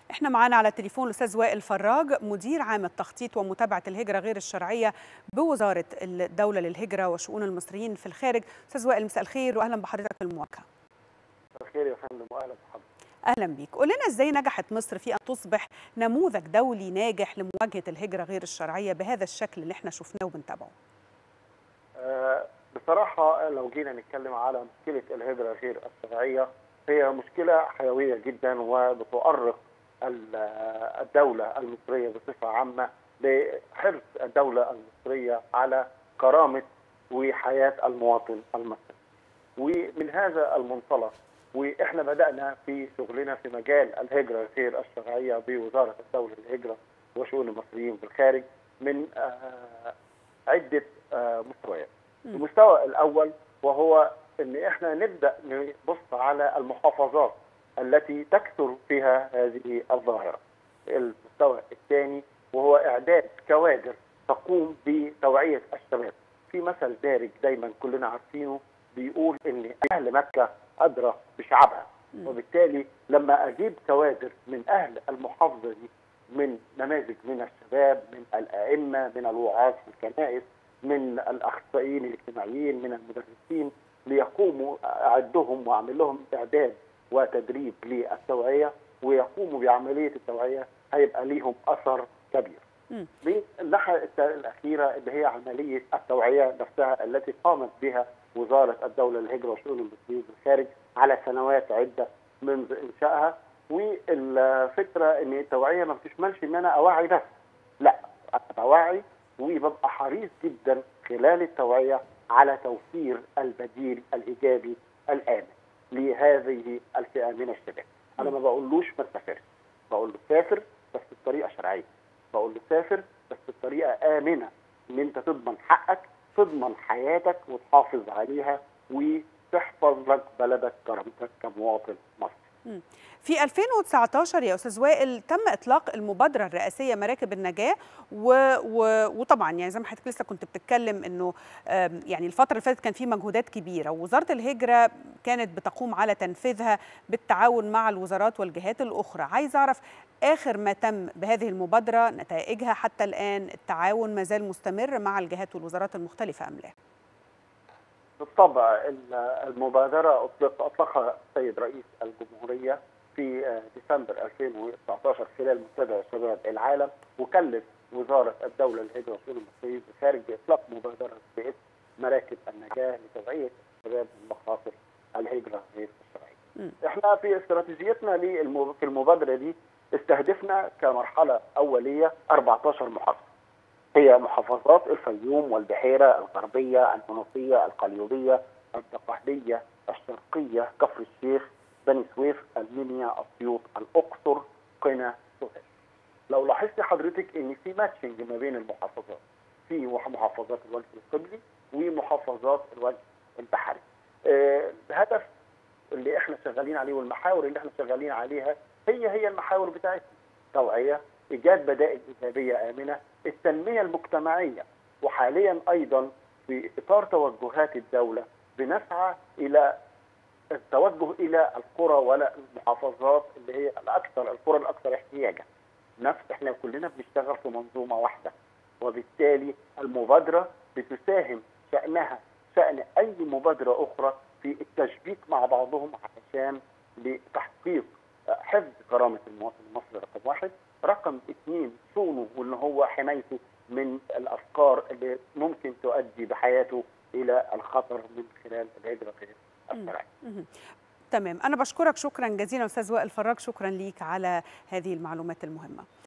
احنا معانا على التليفون الاستاذ وائل فراج مدير عام التخطيط ومتابعه الهجره غير الشرعيه بوزاره الدوله للهجره وشؤون المصريين في الخارج استاذ وائل مساء الخير واهلا بحضرتك في المواجهه الخير يا فندم واهلا بحضرتك اهلا بيك قول لنا ازاي نجحت مصر في ان تصبح نموذج دولي ناجح لمواجهه الهجره غير الشرعيه بهذا الشكل اللي احنا شفناه وبنتابعه آه بصراحه لو جينا نتكلم على مشكله الهجره غير الشرعيه هي مشكله حيويه جدا وبتؤرق الدوله المصريه بصفه عامه لحرص الدوله المصريه على كرامه وحياه المواطن المصري. ومن هذا المنطلق واحنا بدانا في شغلنا في مجال الهجره غير الشرعيه بوزاره الدوله للهجره وشؤون المصريين في الخارج من آه عده آه مستويات. المستوى الاول وهو ان احنا نبدا نبص على المحافظات التي تكثر فيها هذه الظاهره. المستوى الثاني وهو اعداد كوادر تقوم بتوعيه الشباب. في مثل دارج دايما كلنا عارفينه بيقول ان اهل مكه ادرى بشعبها وبالتالي لما اجيب كوادر من اهل المحافظه دي من نماذج من الشباب من الائمه من الوعاظ في الكنائس من الاخصائيين الاجتماعيين من المدرسين ليقوموا اعدهم واعمل لهم اعداد وتدريب للتوعيه ويقوموا بعمليه التوعيه هيبقى ليهم اثر كبير. بالناحيه الاخيره اللي هي عمليه التوعيه نفسها التي قامت بها وزاره الدوله للهجره وشؤون المصريين في الخارج على سنوات عده منذ انشائها والفكره ان التوعيه ما بتشملش ان انا اوعي بس لا انا بوعي وببقى حريص جدا خلال التوعيه على توفير البديل الايجابي الامن لهذه الفئه من الشباب انا ما بقولوش ما تسافرش بقول له سافر بس بطريقه شرعيه بقول له سافر بس بطريقه امنه ان انت تضمن حقك تضمن حياتك وتحافظ عليها وتحفظ لك بلدك كرامتك كمواطن مصري. في 2019 يا استاذ وائل تم اطلاق المبادره الرئاسيه مراكب النجاه و... و... وطبعا يعني زي ما حضرتك لسه كنت بتتكلم انه يعني الفتره اللي فاتت كان في مجهودات كبيره ووزاره الهجره كانت بتقوم على تنفيذها بالتعاون مع الوزارات والجهات الاخرى عايز اعرف اخر ما تم بهذه المبادره نتائجها حتى الان التعاون ما زال مستمر مع الجهات والوزارات المختلفه ام لا؟ بالطبع المبادره اطلق اطلقها السيد رئيس الجمهوريه في ديسمبر 2019 خلال منتدى شباب العالم وكلف وزاره الدوله للهجره وشؤون المصريين في الخارج باطلاق مبادره باسم مراكب النجاه لتوعيه الشباب من مخاطر الهجره غير الشرعيه. احنا في استراتيجيتنا في المبادره دي استهدفنا كمرحله اوليه 14 محافظه. هي محافظات الفيوم والبحيره الغربيه المنوفيه القليوبيه الدقهليه الشرقيه كفر الشيخ بني سويف المنيا اسيوط الاقصر قنا سوهاج لو لاحظت حضرتك ان في ماتشنج ما بين المحافظات في محافظات الوجه القبلي ومحافظات الوجه البحري آه الهدف اللي احنا شغالين عليه والمحاور اللي احنا شغالين عليها هي هي المحاور بتاعتنا توعيه ايجاد بدائل ايجابيه امنه التنميه المجتمعيه وحاليا ايضا في اطار توجهات الدوله بنسعى الى التوجه الى القرى ولا المحافظات اللي هي الاكثر القرى الاكثر احتياجا نفس احنا كلنا بنشتغل في منظومه واحده وبالتالي المبادره بتساهم شانها شان اي مبادره اخرى في التشبيك مع بعضهم علشان لتحقيق حفظ كرامه المواطن المصري رقم واحد رقم اثنين صونه وان هو حمايته من الافكار اللي ممكن تؤدي بحياته الى الخطر من خلال الهجره غير الشرعيه. تمام انا بشكرك شكرا جزيلا استاذ وائل فراج شكرا ليك على هذه المعلومات المهمه